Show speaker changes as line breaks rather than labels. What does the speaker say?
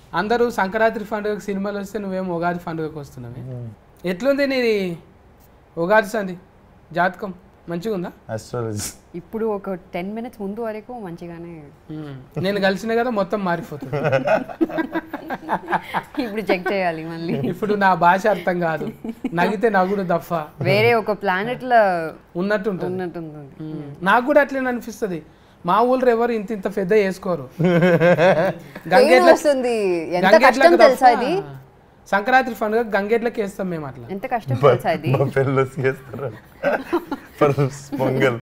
అందరూ సంక్రాంతి పండుగకు సినిమాలు వస్తే నువ్వేం ఉగాది పండుగకు వస్తున్నావే ఎట్లుంది నీది ఉగాది సంది జాతకం మంచిగా ఉందా
ఆస్ట్రాలజీ
ఇప్పుడు ఒక టెన్ మినిట్స్ ముందు వరకు మంచిగానే
నేను కలిసిన కదా మొత్తం మారిపోతుంది
ఇప్పుడు చెక్ చేయాలి మళ్ళీ
ఇప్పుడు నా భాష అర్థం కాదు నగితే నగుడు దఫ
వేరే ఒక ప్లానెట్ లో
ఉన్నట్టు ఉంటుంది
ఉన్నట్టుంది
మ్మ్. నాకు కూడా అట్లనే అనిపిస్తుంది మా ఊళ్ళో ఎవరు ఇంత ఇంత పెద్ద వేసుకోరు
పెయిన్
గంగేట్ల
వస్తుంది ఎంత
గంగేట్లకు
కష్టం తెలుసా
తప్ప
ఇది
సంక్రాంతి పండుగ గంగేట్లకి వేస్తాం మేము అట్లా
ఎంత కష్టం తెలుసా ఇది
మా పిల్లలు చేస్తారు ఫర్ పొంగల్